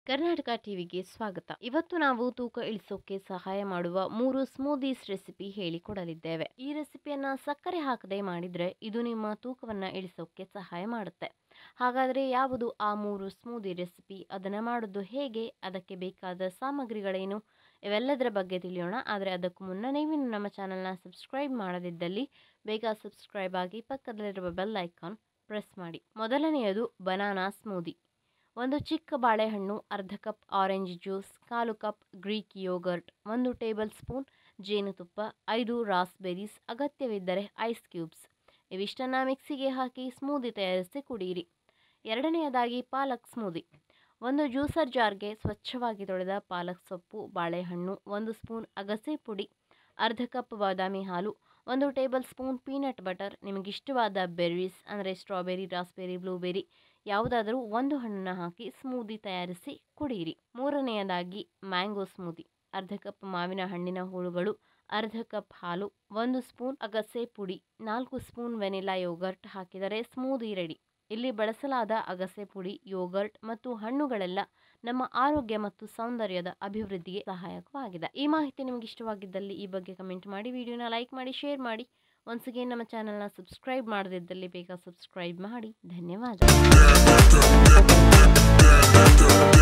ಕರ್ನಾಟಕ ಟಿವಿಗೆ ಸ್ವಾಗತ ಇವತ್ತು ನಾವು ತೂಕ ಇಳಿಸೋಕೆ ಸಹಾಯ ಮಾಡುವ ಮೂರು ಸ್ಮೂದೀಸ್ ರೆಸಿಪಿ ಹೇಳಿಕೊಡಲಿದ್ದೇವೆ ಈ ರೆಸಿಪಿಯನ್ನ ಸಕ್ಕರೆ ಹಾಕದೆ ಮಾಡಿದ್ರೆ ಇದು ನಿಮ್ಮ ತೂಕವನ್ನ ಇಳಿಸೋಕೆ ಸಹಾಯ ಮಾಡುತ್ತೆ ಹಾಗಾದ್ರೆ ಯಾವುದು ಆ ಮೂರು ಸ್ಮೂದಿ ರೆಸಿಪಿ ಅದನ್ನ ಮಾಡೋದು ಹೇಗೆ ಅದಕ್ಕೆ ಬೇಕಾದ ಸಾಮಗ್ರಿಗಳೇನು ಇವೆಲ್ಲದರ ಬಗ್ಗೆ ತಿಳಿಯೋಣ ಆದರೆ ಅದಕ್ಕೂ ಮುನ್ನ ನೀವು ನಮ್ಮ ಚಾನಲ್ನ ಸಬ್ಸ್ಕ್ರೈಬ್ ಮಾಡದಿದ್ದಲ್ಲಿ ಬೇಗ ಸಬ್ಸ್ಕ್ರೈಬ್ ಆಗಿ ಪಕ್ಕದಲ್ಲಿರುವ ಬೆಲ್ ಐಕಾನ್ ಪ್ರೆಸ್ ಮಾಡಿ ಮೊದಲನೆಯದು ಬನಾನಾ ಸ್ಮೂದಿ ಒಂದು ಚಿಕ್ಕ ಬಾಳೆಹಣ್ಣು ಅರ್ಧ ಕಪ್ ಆರೆಂಜ್ ಜ್ಯೂಸ್ ಕಾಲು ಕಪ್ ಗ್ರೀಕ್ ಯೋಗರ್ಟ್ ಒಂದು ಟೇಬಲ್ ಸ್ಪೂನ್ ಜೇನುತುಪ್ಪ ಐದು ರಾಸ್ಬೆರೀಸ್ ಅಗತ್ಯವಿದ್ದರೆ ಐಸ್ ಕ್ಯೂಬ್ಸ್ ಇವಿಷ್ಟನ್ನು ಮಿಕ್ಸಿಗೆ ಹಾಕಿ ಸ್ಮೂದಿ ತಯಾರಿಸಿ ಕುಡಿಯಿರಿ ಎರಡನೆಯದಾಗಿ ಪಾಲಕ್ ಸ್ಮೂದಿ ಒಂದು ಜ್ಯೂಸರ್ ಜಾರ್ಗೆ ಸ್ವಚ್ಛವಾಗಿ ತೊಳೆದ ಪಾಲಕ್ ಸೊಪ್ಪು ಬಾಳೆಹಣ್ಣು ಒಂದು ಸ್ಪೂನ್ ಅಗಸೆ ಪುಡಿ ಅರ್ಧ ಕಪ್ ಬಾದಾಮಿ ಹಾಲು ಒಂದು ಟೇಬಲ್ ಸ್ಪೂನ್ ಪೀನಟ್ ಬಟರ್ ನಿಮಗಿಷ್ಟವಾದ ಬೆರ್ರೀಸ್ ಅಂದರೆ ಸ್ಟ್ರಾಬೆರಿ ರಾಸ್ಬೆರಿ ಬ್ಲೂಬೆರಿ ಯಾವುದಾದರೂ ಒಂದು ಹಣ್ಣನ್ನು ಹಾಕಿ ಸ್ಮೂದಿ ತಯಾರಿಸಿ ಕುಡಿಯಿರಿ ಮೂರನೆಯದಾಗಿ ಮ್ಯಾಂಗೋ ಸ್ಮೂದಿ ಅರ್ಧ ಕಪ್ ಮಾವಿನ ಹಣ್ಣಿನ ಹೋಳುಗಳು ಅರ್ಧ ಕಪ್ ಹಾಲು ಒಂದು ಸ್ಪೂನ್ ಅಗಸೆ ಪುಡಿ ನಾಲ್ಕು ಸ್ಪೂನ್ ವೆನಿಲಾ ಯೋಗರ್ಟ್ ಹಾಕಿದರೆ ಸ್ಮೂದಿ ರೆಡಿ ಇಲ್ಲಿ ಬಳಸಲಾದ ಅಗಸೆ ಪುಡಿ ಯೋಗರ್ಟ್ ಮತ್ತು ಹಣ್ಣುಗಳೆಲ್ಲ ನಮ್ಮ ಆರೋಗ್ಯ ಮತ್ತು ಸೌಂದರ್ಯದ ಅಭಿವೃದ್ಧಿಗೆ ಸಹಾಯಕವಾಗಿದೆ ಈ ಮಾಹಿತಿ ನಿಮಗೆ ಇಷ್ಟವಾಗಿದ್ದಲ್ಲಿ ಈ ಬಗ್ಗೆ ಕಮೆಂಟ್ ಮಾಡಿ ವಿಡಿಯೋನ ಲೈಕ್ ಮಾಡಿ ಶೇರ್ ಮಾಡಿ ಒನ್ಸ್ ಅಗೇನ್ ನಮ್ಮ ಚಾನಲ್ನ ಸಬ್ಸ್ಕ್ರೈಬ್ ಮಾಡದಿದ್ದಲ್ಲಿ ಬೇಗ ಸಬ್ಸ್ಕ್ರೈಬ್ ಮಾಡಿ ಧನ್ಯವಾದ